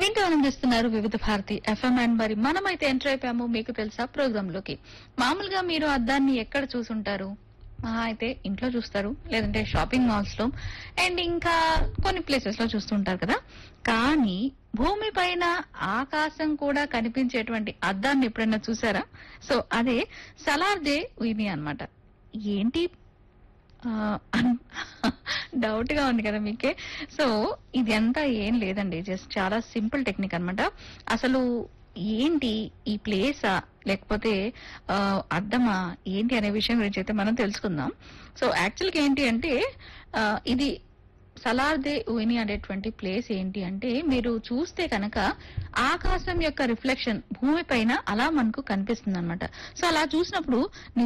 వింటూ ఆనందిస్తున్నారు వివిధ భారతి ఎఫ్ఎం అండ్ మరి మనమైతే ఎంటర్ అయిపోయాము మీకు తెలుసా ప్రోగ్రామ్ లోకి మామూలుగా మీరు అద్దాన్ని ఎక్కడ చూసుంటారు మహా అయితే ఇంట్లో చూస్తారు లేదంటే షాపింగ్ మాల్స్ లో అండ్ ఇంకా కొన్ని ప్లేసెస్ లో చూస్తుంటారు కదా కానీ భూమి పైన ఆకాశం కూడా కనిపించేటువంటి అద్దాన్ని ఎప్పుడైనా చూసారా సో అదే సలార్దే ఉయిని అన్నమాట ఏంటి డౌట్ గా ఉంది కదా మీకే సో ఇది అంతా ఏం లేదండి జస్ట్ చాలా సింపుల్ టెక్నిక్ అన్నమాట అసలు ఏంటి ఈ ప్లేసా లేకపోతే ఆ, అద్దమా ఏంటి అనే విషయం గురించి అయితే మనం తెలుసుకుందాం సో యాక్చువల్గా ఏంటి అంటే ఆ, ఇది సలార్దే ఉయిని అనేటువంటి ప్లేస్ ఏంటి అంటే మీరు చూస్తే కనుక ఆకాశం యొక్క రిఫ్లెక్షన్ భూమి పైన అలా మనకు కనిపిస్తుంది అనమాట సో అలా చూసినప్పుడు